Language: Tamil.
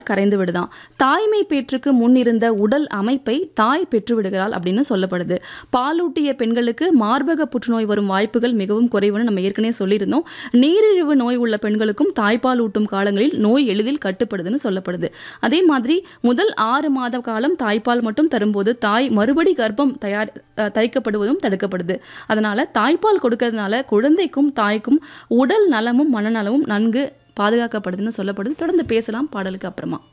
கரைந்து விடுதாம் தாய்மை பேற்றுக்கு முன் இருந்த உடல் அமைப்பை தாய் பெற்று விடுகிறாள் அப்படின்னு சொல்லப்படுது பாலூட்டிய பெண்களுக்கு மார்பக புற்றுநோய் வரும் வாய்ப்புகள் மிகவும் குறைவுன்னு நம்ம ஏற்கனவே சொல்லியிருந்தோம் நீரிழிவு நோய் உள்ள பெண்களுக்கும் தாய்ப்பால் ஊட்டும் காலங்களில் நோய் எளிதில் கட்டுப்படுதுன்னு சொல்லப்படுது அதே மாதிரி முதல் ஆறு மாத காலம் தாய்ப்பால் மட்டும் தரும்போது தாய் மறுபடி கர்ப்பம் தயார் அஹ், தரிக்கப்படுவதும் தடுக்கப்படுது அதனால தாய்ப்பால் கொடுக்கறதுனால குழந்தைக்கும் தாய்க்கும் உடல் நலமும் மனநலமும் நன்கு பாதுகாக்கப்படுதுன்னு சொல்லப்படுது தொடர்ந்து பேசலாம் பாடலுக்கு அப்புறமா